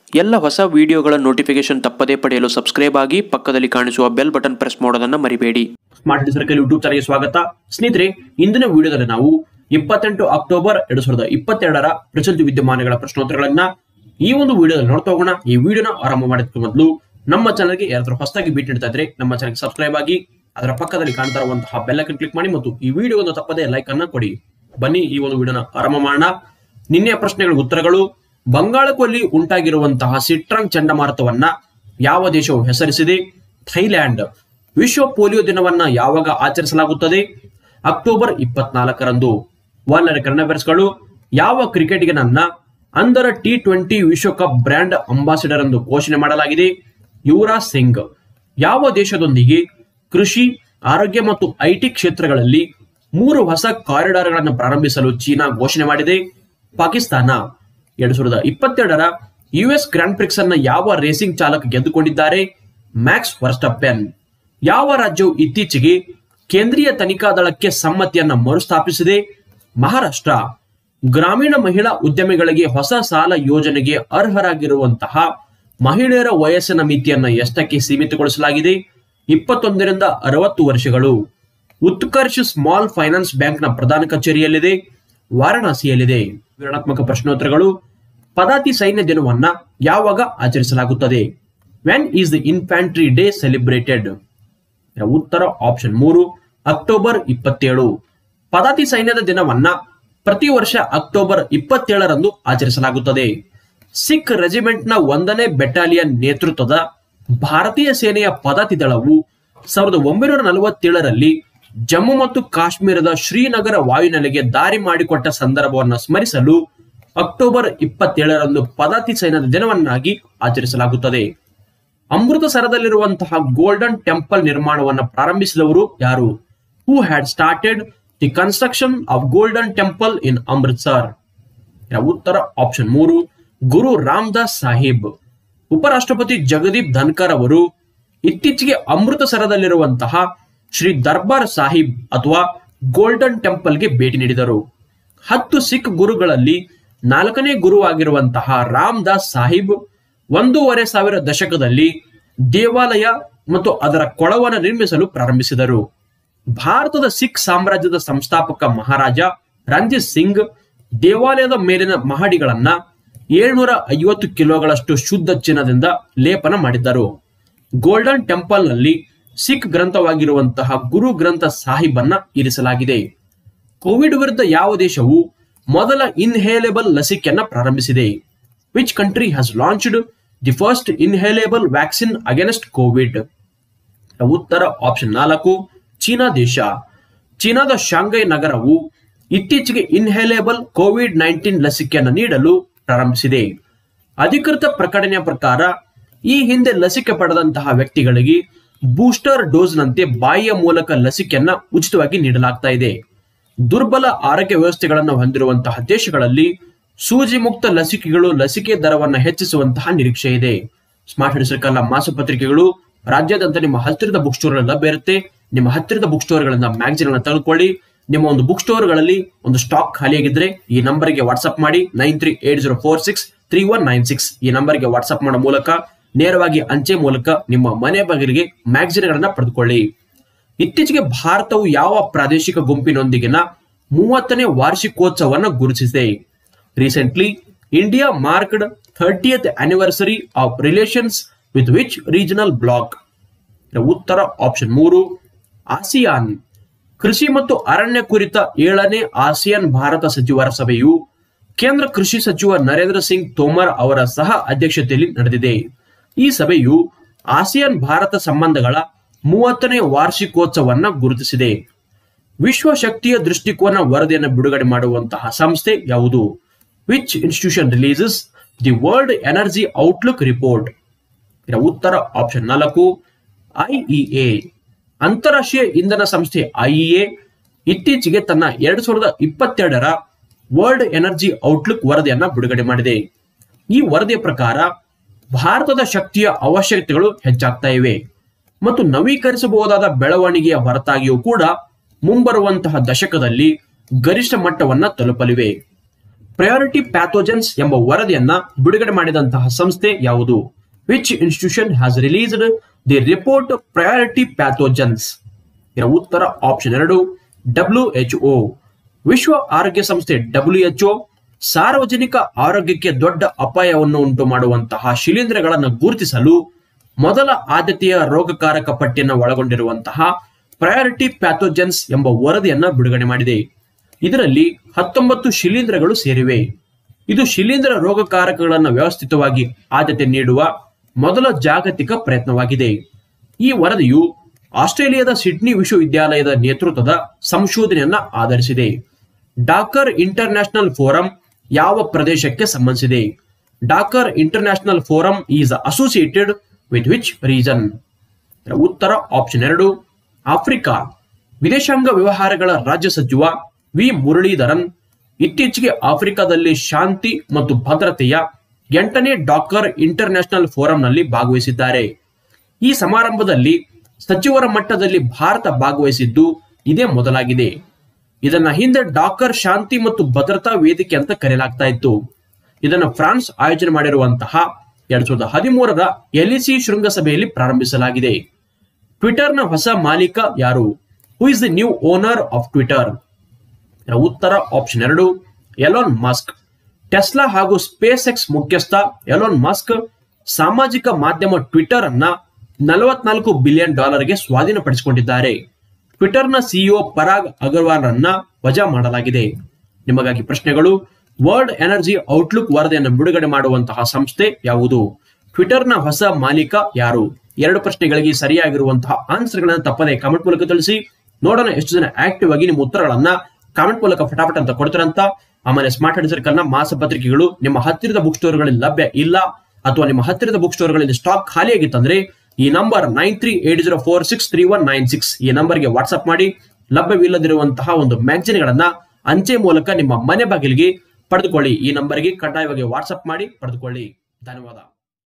ಎಲ್ಲ ಹೊಸ ವಿಡಿಯೋಗಳ ನೋಟಿಫಿಕೇಶನ್ ತಪ್ಪದೇ ಪಡೆಯಲು ಸಬ್ಸ್ಕ್ರೈಬ್ ಆಗಿ ಪಕ್ಕದಲ್ಲಿ ಕಾಣಿಸುವ ಬೆಲ್ ಬಟನ್ ಪ್ರೆಸ್ ಮಾಡೋದನ್ನ ಮರಿಬೇಡಿ ಸ್ಮಾರ್ಟ್ ಸರ್ಕಲ್ ಯೂಟ್ಯೂಬ್ ಚಾನಲ್ಗೆ ಸ್ವಾಗತ ಸ್ನೇಹಿತರೆ ಇಂದಿನ ವಿಡಿಯೋದಲ್ಲಿ ನಾವು ಇಪ್ಪತ್ತೆಂಟು ಅಕ್ಟೋಬರ್ ಎರಡ್ ಸಾವಿರದ ಇಪ್ಪತ್ತೆರಡರ ಪ್ರಚಲಿತ ವಿದ್ಯಮಾನಗಳ ಪ್ರಶ್ನೋತ್ತರಗಳನ್ನ ಈ ಒಂದು ವಿಡಿಯೋದಲ್ಲಿ ನೋಡ್ತಾ ಹೋಗೋಣ ಈ ವಿಡಿಯೋನ ಆರಂಭ ಮಾಡೋದಕ್ಕೆ ಮೊದಲು ನಮ್ಮ ಚಾನಲ್ಗೆ ಯಾರಾದ್ರೂ ಹೊಸದಾಗಿ ಭೇಟಿ ನೀಡ್ತಾ ಇದ್ರೆ ನಮ್ಮ ಚಾನಲ್ಗೆ ಸಬ್ಸ್ಕ್ರೈಬ್ ಆಗಿ ಅದರ ಪಕ್ಕದಲ್ಲಿ ಕಾಣ್ತಾ ಇರುವಂತಹ ಬೆಲ್ ಐಕನ್ ಕ್ಲಿಕ್ ಮಾಡಿ ಮತ್ತು ಈ ವಿಡಿಯೋವನ್ನು ತಪ್ಪದೇ ಲೈಕ್ ಅನ್ನ ಕೊಡಿ ಬನ್ನಿ ಈ ಒಂದು ವಿಡಿಯೋನ ಆರಂಭ ಮಾಡೋಣ ನಿನ್ನೆಯ ಪ್ರಶ್ನೆಗಳ ಉತ್ತರಗಳು ಬಂಗಾಳಕೊಲ್ಲಿ ಉಂಟಾಗಿರುವಂತಹ ಸಿಟ್ರಾಂಗ್ ಚಂಡಮಾರುತವನ್ನ ಯಾವ ದೇಶವು ಹೆಸರಿಸಿದೆ ಥೈಲ್ಯಾಂಡ್ ವಿಶ್ವ ಪೋಲಿಯೋ ದಿನವನ್ನ ಯಾವಾಗ ಆಚರಿಸಲಾಗುತ್ತದೆ ಅಕ್ಟೋಬರ್ ಇಪ್ಪತ್ನಾಲ್ಕರಂದು ವಾಲ್ನರ ಕರ್ಣಬೆರ್ಸ್ಗಳು ಯಾವ ಕ್ರಿಕೆಟಿಗನನ್ನ ಅಂದರ ಟಿ ಟ್ವೆಂಟಿ ವಿಶ್ವಕಪ್ ಬ್ರ್ಯಾಂಡ್ ಅಂಬಾಸಿಡರ್ ಎಂದು ಘೋಷಣೆ ಮಾಡಲಾಗಿದೆ ಯುವರಾಜ್ ಸಿಂಗ್ ಯಾವ ದೇಶದೊಂದಿಗೆ ಕೃಷಿ ಆರೋಗ್ಯ ಮತ್ತು ಐಟಿ ಕ್ಷೇತ್ರಗಳಲ್ಲಿ ಮೂರು ಹೊಸ ಕಾರಿಡಾರ್ಗಳನ್ನು ಪ್ರಾರಂಭಿಸಲು ಚೀನಾ ಘೋಷಣೆ ಮಾಡಿದೆ ಪಾಕಿಸ್ತಾನ ಎರಡ್ ಸಾವಿರದ ಇಪ್ಪತ್ತೆರಡರ ಯುಎಸ್ ಗ್ರ್ಯಾಂಡ್ ಪ್ರಿಕ್ಸ್ ಅನ್ನ ಯಾವ ರೇಸಿಂಗ್ ಚಾಲಕ ಗೆದ್ದುಕೊಂಡಿದ್ದಾರೆ ಮ್ಯಾಕ್ಸ್ ವರ್ಸ್ಟಪ್ಪೆನ್ ಯಾವ ರಾಜ್ಯವು ಇತ್ತೀಚೆಗೆ ಕೇಂದ್ರೀಯ ತನಿಖಾ ದಳಕ್ಕೆ ಸಮ್ಮತಿಯನ್ನ ಮರುಸ್ಥಾಪಿಸಿದೆ ಮಹಾರಾಷ್ಟ್ರ ಗ್ರಾಮೀಣ ಮಹಿಳಾ ಉದ್ಯಮಿಗಳಿಗೆ ಹೊಸ ಸಾಲ ಯೋಜನೆಗೆ ಅರ್ಹರಾಗಿರುವಂತಹ ಮಹಿಳೆಯರ ವಯಸ್ಸಿನ ಮಿತಿಯನ್ನ ಎಷ್ಟಕ್ಕೆ ಸೀಮಿತಗೊಳಿಸಲಾಗಿದೆ ಇಪ್ಪತ್ತೊಂದರಿಂದ ಅರವತ್ತು ವರ್ಷಗಳು ಉತ್ಕರ್ಷ್ ಸ್ಮಾಲ್ ಫೈನಾನ್ಸ್ ಬ್ಯಾಂಕ್ನ ಪ್ರಧಾನ ಕಚೇರಿಯಲ್ಲಿದೆ ವಾರಣಾಸಿಯಲ್ಲಿದೆ ವಿವರಣಾತ್ಮಕ ಪ್ರಶ್ನೋತ್ತರಗಳು ಪದಾತಿ ಸೈನ್ಯ ದಿನವನ್ನ ಯಾವಾಗ ಆಚರಿಸಲಾಗುತ್ತದೆ when is the infantry day celebrated ಉತ್ತರ ಆಪ್ಷನ್ ಮೂರು ಅಕ್ಟೋಬರ್ ಇಪ್ಪತ್ತೇಳು ಪದಾತಿ ಸೈನ್ಯದ ದಿನವನ್ನ ಪ್ರತಿ ವರ್ಷ ಅಕ್ಟೋಬರ್ ಇಪ್ಪತ್ತೇಳರಂದು ಆಚರಿಸಲಾಗುತ್ತದೆ ಸಿಖ್ ರೆಜಿಮೆಂಟ್ನ ಒಂದನೇ ಬೆಟಾಲಿಯನ್ ನೇತೃತ್ವದ ಭಾರತೀಯ ಸೇನೆಯ ಪದಾತಿ ದಳವು ಸಾವಿರದ ಒಂಬೈನೂರ ನಲವತ್ತೇಳರಲ್ಲಿ ಜಮ್ಮು ಮತ್ತು ಕಾಶ್ಮೀರದ ಶ್ರೀನಗರ ವಾಯುನೆಲೆಗೆ ದಾರಿ ಮಾಡಿಕೊಟ್ಟ ಸಂದರ್ಭವನ್ನು ಸ್ಮರಿಸಲು ಅಕ್ಟೋಬರ್ ಇಪ್ಪತ್ತೇಳರಂದು ಪದಾತಿ ಸೈನ್ಯದ ದಿನವನ್ನಾಗಿ ಆಚರಿಸಲಾಗುತ್ತದೆ ಅಮೃತಸರದಲ್ಲಿರುವಂತಹ ಗೋಲ್ಡನ್ ಟೆಂಪಲ್ ನಿರ್ಮಾಣವನ್ನು ಪ್ರಾರಂಭಿಸಿದವರು ಯಾರು who had started the construction of golden temple in Amritsar ಇದರ ಉತ್ತರ ಆಪ್ಷನ್ ಮೂರು ಗುರು ರಾಮದಾಸ್ ಸಾಹಿಬ್ ಉಪರಾಷ್ಟ್ರಪತಿ ಜಗದೀಪ್ ಧನ್ಕರ್ ಅವರು ಇತ್ತೀಚೆಗೆ ಅಮೃತಸರದಲ್ಲಿರುವಂತಹ ಶ್ರೀ ದರ್ಬಾರ್ ಸಾಹಿಬ್ ಅಥವಾ ಗೋಲ್ಡನ್ ಟೆಂಪಲ್ಗೆ ಭೇಟಿ ನೀಡಿದರು ಹತ್ತು ಸಿಖ್ ಗುರುಗಳಲ್ಲಿ ನಾಲ್ಕನೇ ಗುರುವಾಗಿರುವಂತಹ ರಾಮ್ ದಾಸ್ ಸಾಹಿಬ್ ಒಂದೂವರೆ ಸಾವಿರ ದಶಕದಲ್ಲಿ ದೇವಾಲಯ ಮತ್ತು ಅದರ ಕೊಳವನ್ನು ನಿರ್ಮಿಸಲು ಪ್ರಾರಂಭಿಸಿದರು ಭಾರತದ ಸಿಖ್ ಸಾಮ್ರಾಜ್ಯದ ಸಂಸ್ಥಾಪಕ ಮಹಾರಾಜ ರಂಜಿತ್ ಸಿಂಗ್ ದೇವಾಲಯದ ಮೇಲಿನ ಮಹಡಿಗಳನ್ನ ಏಳ್ನೂರ ಐವತ್ತು ಕಿಲೋಗಳಷ್ಟು ಶುದ್ಧ ಚಿನ್ನದಿಂದ ಲೇಪನ ಮಾಡಿದ್ದರು ಗೋಲ್ಡನ್ ಟೆಂಪಲ್ ನಲ್ಲಿ ಸಿಖ್ ಗ್ರಂಥವಾಗಿರುವಂತಹ ಗುರು ಗ್ರಂಥ ಸಾಹಿಬನ್ನ ಇರಿಸಲಾಗಿದೆ ಕೋವಿಡ್ ವಿರುದ್ಧ ಯಾವ ದೇಶವು ಮೊದಲ ಇನ್ಹೇಲೇಬಲ್ ಲಸಿಕೆಯನ್ನ ಪ್ರಾರಂಭಿಸಿದೆ which country has launched the first inhalable vaccine against Covid ಉತ್ತರ ಆಪ್ಷನ್ ನಾಲ್ಕು ಚೀನಾ ದೇಶ ಚೀನಾದ ಶಾಂಘೈ ನಗರವು ಇತ್ತೀಚೆಗೆ ಇನ್ಹೇಲೇಬಲ್ ಕೋವಿಡ್ ನೈನ್ಟೀನ್ ಲಸಿಕೆಯನ್ನು ನೀಡಲು ಪ್ರಾರಂಭಿಸಿದೆ ಅಧಿಕೃತ ಪ್ರಕಟಣೆಯ ಪ್ರಕಾರ ಈ ಹಿಂದೆ ಲಸಿಕೆ ಪಡೆದಂತಹ ವ್ಯಕ್ತಿಗಳಿಗೆ ಬೂಸ್ಟರ್ ಡೋಸ್ನಂತೆ ಬಾಯಿಯ ಮೂಲಕ ಲಸಿಕೆಯನ್ನ ಉಚಿತವಾಗಿ ನೀಡಲಾಗ್ತಾ ಇದೆ ದುರ್ಬಲ ಆರೋಗ್ಯ ವ್ಯವಸ್ಥೆಗಳನ್ನು ಹೊಂದಿರುವಂತಹ ದೇಶಗಳಲ್ಲಿ ಸೂಜಿ ಮುಕ್ತ ಲಸಿಕೆಗಳು ಲಸಿಕೆ ದರವನ್ನು ಹೆಚ್ಚಿಸುವಂತಹ ನಿರೀಕ್ಷೆ ಇದೆ ಸ್ಮಾರ್ಟ್ ಸರ್ಕಲ್ ಮಾಸಪತ್ರಿಕೆಗಳು ರಾಜ್ಯಾದ್ಯಂತ ನಿಮ್ಮ ಹತ್ತಿರದ ಬುಕ್ ಸ್ಟೋರ್ ಲಭ್ಯ ಇರುತ್ತೆ ನಿಮ್ಮ ಹತ್ತಿರದ ಬುಕ್ ಸ್ಟೋರ್ಗಳಿಂದ ಮ್ಯಾಗಜಿನ್ ಅನ್ನು ತೆಗೆದುಕೊಳ್ಳಿ ನಿಮ್ಮ ಒಂದು ಬುಕ್ ಸ್ಟೋರ್ಗಳಲ್ಲಿ ಒಂದು ಸ್ಟಾಕ್ ಖಾಲಿಯಾಗಿದ್ರೆ ಈ ನಂಬರ್ಗೆ ವಾಟ್ಸ್ಆಪ್ ಮಾಡಿ nine three eight zero four six three one nine six ಈ ನಂಬರ್ಗೆ ವಾಟ್ಸ್ಆಪ್ ಮಾಡೋ ಮೂಲಕ ನೇರವಾಗಿ ಅಂಚೆ ಮೂಲಕ ನಿಮ್ಮ ಮನೆ ಬಗೆಗೆ ಮ್ಯಾಗಜಿನ್ಗಳನ್ನ ಪಡೆದುಕೊಳ್ಳಿ ಇತ್ತೀಚೆಗೆ ಭಾರತವು ಯಾವ ಪ್ರಾದೇಶಿಕ ಗುಂಪಿನೊಂದಿಗಿನ ಮೂವತ್ತನೇ ವಾರ್ಷಿಕೋತ್ಸವವನ್ನು ಗುರುತಿಸಿದೆ recently India marked thirtieth anniversary of relations with which regional bloc ಉತ್ತರ ಆಪ್ಷನ್ ಮೂರು ಆಸಿಯಾನ್ ಕೃಷಿ ಮತ್ತು ಅರಣ್ಯ ಕುರಿತ ಏಳನೇ ಆಸಿಯಾನ್ ಭಾರತ ಸಚಿವರ ಸಭೆಯು ಕೇಂದ್ರ ಕೃಷಿ ಸಚಿವ ನರೇಂದ್ರ ಸಿಂಗ್ ತೋಮರ್ ಅವರ ಸಹ ಅಧ್ಯಕ್ಷತೆಯಲ್ಲಿ ನಡೆದಿದೆ ಈ ಸಭೆಯು ಆಸಿಯಾನ್ ಭಾರತ ಸಂಬಂಧಗಳ ಮೂವತ್ತನೇ ವಾರ್ಷಿಕೋತ್ಸವನ್ನ ಗುರುತಿಸಿದೆ ವಿಶ್ವ ಶಕ್ತಿಯ ದೃಷ್ಟಿಕೋನ ವರದಿಯನ್ನು ಬಿಡುಗಡೆ ಮಾಡುವಂತಹ ಸಂಸ್ಥೆ ಯಾವುದು which institution releases the world energy outlook report ಇದರ ಉತ್ತರ ಆಪ್ಷನ್ ನಾಲ್ಕು ಐಇಎ ಅಂತಾರಾಷ್ಟ್ರೀಯ ಇಂಧನ ಸಂಸ್ಥೆ ಐಇಎ ಇತ್ತೀಚೆಗೆ ತನ್ನ ಎರಡ್ ಸಾವಿರದ ಇಪ್ಪತ್ತೆರಡರ ವರ್ಲ್ಡ್ ಎನರ್ಜಿ ಔಟ್ಲುಕ್ ವರದಿಯನ್ನ ಬಿಡುಗಡೆ ಮಾಡಿದೆ ಈ ವರದಿಯ ಪ್ರಕಾರ ಭಾರತದ ಶಕ್ತಿಯ ಅವಶ್ಯಕತೆಗಳು ಹೆಚ್ಚಾಗ್ತಾ ಇವೆ ಮತ್ತು ನವೀಕರಿಸಬಹುದಾದ ಬೆಳವಣಿಗೆಯ ಹೊರತಾಗಿಯೂ ಕೂಡ ಮುಂಬರುವಂತಹ ದಶಕದಲ್ಲಿ ಗರಿಷ್ಠ ಮಟ್ಟವನ್ನ ತಲುಪಲಿವೆ ಪ್ರಯಾರಿಟಿ ಪ್ಯಾಥೋಜನ್ಸ್ ಎಂಬ ವರದಿಯನ್ನ ಬಿಡುಗಡೆ ಮಾಡಿದಂತಹ ಸಂಸ್ಥೆ ಯಾವುದು which institution has released the report priority pathogens ಇದರ ಉತ್ತರ ಆಪ್ಷನ್ ಎರಡು ಡಬ್ಲ್ಯೂ ಎಚ್ ಒ ವಿಶ್ವ ಆರೋಗ್ಯ ಸಂಸ್ಥೆ ಡಬ್ಲ್ಯೂ ಎಚ್ ಒ ಸಾರ್ವಜನಿಕ ಆರೋಗ್ಯಕ್ಕೆ ದೊಡ್ಡ ಅಪಾಯವನ್ನು ಉಂಟು ಮಾಡುವಂತಹ ಶಿಲೀಂಧ್ರಗಳನ್ನು ಗುರುತಿಸಲು ಮೊದಲ ಆದ್ಯತೆಯ ರೋಗಕಾರಕ ಪಟ್ಟಿಯನ್ನು ಒಳಗೊಂಡಿರುವಂತಹ ಪ್ರಯಾರಿಟಿ ಪ್ಯಾಥೋಜನ್ಸ್ ಎಂಬ ವರದಿಯನ್ನ ಬಿಡುಗಡೆ ಮಾಡಿದೆ ಇದರಲ್ಲಿ ಹತ್ತೊಂಬತ್ತು ಶಿಲೀಂಧ್ರಗಳು ಸೇರಿವೆ ಇದು ಶಿಲೀಂಧ್ರ ರೋಗಕಾರಕಗಳನ್ನು ವ್ಯವಸ್ಥಿತವಾಗಿ ಆದ್ಯತೆ ನೀಡುವ ಮೊದಲ ಜಾಗತಿಕ ಪ್ರಯತ್ನವಾಗಿದೆ ಈ ವರದಿಯು ಆಸ್ಟ್ರೇಲಿಯಾದ ಸಿಡ್ನಿ ವಿಶ್ವವಿದ್ಯಾಲಯದ ನೇತೃತ್ವದ ಸಂಶೋಧನೆಯನ್ನ ಆಧರಿಸಿದೆ ಡಾಕರ್ ಇಂಟರ್ನ್ಯಾಷನಲ್ ಫೋರಂ ಯಾವ ಪ್ರದೇಶಕ್ಕೆ ಸಂಬಂಧಿಸಿದೆ Dakar international forum is associated with which region ಉತ್ತರ ಆಪ್ಷನ್ ಎರಡು ಆಫ್ರಿಕಾ ವಿದೇಶಾಂಗ ವ್ಯವಹಾರಗಳ ರಾಜ್ಯ ಸಚಿವ ವಿ ಮುರಳೀಧರನ್ ಇತ್ತೀಚೆಗೆ ಆಫ್ರಿಕಾದಲ್ಲಿ ಶಾಂತಿ ಮತ್ತು ಭದ್ರತೆಯ ಎಂಟನೇ ಡಾಕರ್ ಇಂಟರ್ನ್ಯಾಷನಲ್ ಫೋರಂನಲ್ಲಿ ಭಾಗವಹಿಸಿದ್ದಾರೆ ಈ ಸಮಾರಂಭದಲ್ಲಿ ಸಚಿವರ ಮಟ್ಟದಲ್ಲಿ ಭಾರತ ಭಾಗವಹಿಸಿದ್ದು ಇದೇ ಮೊದಲಾಗಿದೆ ಇದನ್ನ ಹಿಂದೆ ಡಾಕರ್ ಶಾಂತಿ ಮತ್ತು ಭದ್ರತಾ ವೇದಿಕೆ ಅಂತ ಕರೆಯಲಾಗ್ತಾ ಇತ್ತು ಇದನ್ನ ಫ್ರಾನ್ಸ್ ಆಯೋಜನೆ ಮಾಡಿರುವಂತಹ ಎರಡ್ ಸಾವಿರದ ಹದಿಮೂರರ ಎಲ್ಇಸಿ ಶೃಂಗಸಭೆಯಲ್ಲಿ ಪ್ರಾರಂಭಿಸಲಾಗಿದೆ ಟ್ವಿಟರ್ನ ಹೊಸ ಮಾಲೀಕ ಯಾರು who is the new owner of Twitter ಉತ್ತರ ಆಪ್ಷನ್ ಎರಡು ಎಲೋನ್ ಮಸ್ಕ್ ಟೆಸ್ಲಾ ಹಾಗೂ ಸ್ಪೇಸ್ ಎಕ್ಸ್ ಮುಖ್ಯಸ್ಥ ಎಲೋನ್ ಮಸ್ಕ್ ಸಾಮಾಜಿಕ ಮಾಧ್ಯಮ ಟ್ವಿಟರ್ ಅನ್ನ ನಲವತ್ನಾಲ್ಕು ಬಿಲಿಯನ್ ಡಾಲರ್ಗೆ ಸ್ವಾಧೀನಪಡಿಸಿಕೊಂಡಿದ್ದಾರೆ ಟ್ವಿಟರ್ನ ಸಿಇಒ ಪರಾಗ್ ಅಗರ್ವಾಲ್ ಅನ್ನ ವಜಾ ಮಾಡಲಾಗಿದೆ ನಿಮಗಾಗಿ ಪ್ರಶ್ನೆಗಳು ವರ್ಲ್ಡ್ ಎನರ್ಜಿ ಔಟ್ಲುಕ್ ವರದಿಯನ್ನು ಬಿಡುಗಡೆ ಮಾಡುವಂತಹ ಸಂಸ್ಥೆ ಯಾವುದು ಟ್ವಿಟರ್ನ ಹೊಸ ಮಾಲೀಕ ಯಾರು ಎರಡು ಪ್ರಶ್ನೆಗಳಿಗೆ ಸರಿಯಾಗಿರುವಂತಹ ಆನ್ಸರ್ಗಳನ್ನು ತಪ್ಪದೆ ಕಾಮೆಂಟ್ ಮೂಲಕ ತಿಳಿಸಿ ನೋಡೋಣ ಎಷ್ಟು ಜನ ಆಕ್ಟಿವ್ ಆಗಿ ನಿಮ್ಮ ಉತ್ತರಗಳನ್ನ ಕಾಮೆಂಟ್ ಮೂಲಕ ಫಟಾಫಟ್ ಅಂತ ಕೊಡ್ತಾರಂತ ಆಮೇಲೆ ಸ್ಮಾರ್ಟ್ ಹೆಡ್ ಸರ್ಕಲ್ನ ಮಾಸ ಪತ್ರಿಕೆಗಳು ನಿಮ್ಮ ಹತ್ತಿರದ ಬುಕ್ ಸ್ಟೋರ್ಗಳಲ್ಲಿ ಲಭ್ಯ ಇಲ್ಲ ಅಥವಾ ನಿಮ್ಮ ಹತ್ತಿರದ ಬುಕ್ ಸ್ಟೋರ್ಗಳಲ್ಲಿ ಸ್ಟಾಕ್ ಖಾಲಿಯಾಗಿತ್ತಂದ್ರೆ ಈ number nine three eight zero four six three one nine six ಈ ನಂಬರ್ಗೆ ವಾಟ್ಸ್ಆಪ್ ಮಾಡಿ ಲಭ್ಯವಿಲ್ಲದಿರುವಂತಹ ಒಂದು ಮ್ಯಾಗಜಿನ್ಗಳನ್ನ ಅಂಚೆ ಮೂಲಕ ನಿಮ್ಮ ಮನೆ ಬಾಗಿಲಿಗೆ ಪಡೆದುಕೊಳ್ಳಿ ಈ ನಂಬರ್ಗೆ ಕಡ್ಡಾಯವಾಗಿ ವಾಟ್ಸ್ಆಪ್ ಮಾಡಿ ಪಡೆದುಕೊಳ್ಳಿ ಧನ್ಯವಾದ